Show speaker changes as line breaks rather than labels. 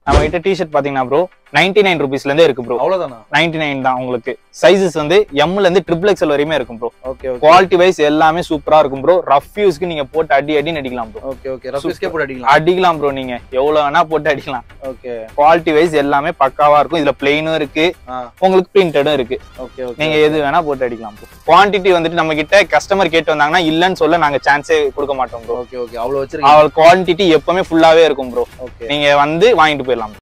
நம்ம கிட்ட டிஷர்ட் பாத்தீங்கன்னா ப்ரோ நைன்டி நைன் ருபீஸ்ல இருந்தே இருக்கு ப்ரோ
அவ்வளவுதானா
நைன்டி நைன் தான் உங்களுக்கு சைஸஸ் வந்து எம்ல இருந்து ட்ரிபிள் எக்ஸல் வரையுமே இருக்கும் bro
okay okay
quality wise எல்லாமே சூப்பரா இருக்கும் ப்ரோ ரஃப் யூஸ்க்கு நீங்க போட்டு அடி அடின்னு அடிக்கலாம் ப்ரோ
ஓகே ஓகே ரஃபிஸ்கே போட்டு அடிக்கலாம்
அடிக்கலாம் ப்ரோ நீங்க எவ்வளவு வேணா போட்டு அடிக்கலாம்
ஓகே
குவாலிட்டி வைஸ் எல்லாமே பக்காவா இருக்கும் இதுல பிளெயினும் இருக்கு
ஆ
உங்களுக்கு பிரிண்டடும் இருக்கு
ஓகே ஓகே
நீங்க எது வேணா போட்டு அடிக்கலாம் ப்ரோ குவான்டிட்டி வந்துட்டு நம்ம கிட்ட கஸ்டமர் கேட்டு வந்தாங்கன்னா இல்லன்னு சொல்ல நாங்க சான்ஸே கொடுக்க மாட்டோம் ப்ரோ
ஓகே ஓகே அவ்வளவு வச்சிருக்கீங்க
அவள் குவான்டிட்டி எப்பவுமே ஃபுல்லாவே இருக்கும் ப்ரோ
ஓகே
நீங்க வந்து வாங்கிட்டு போயிடலாம்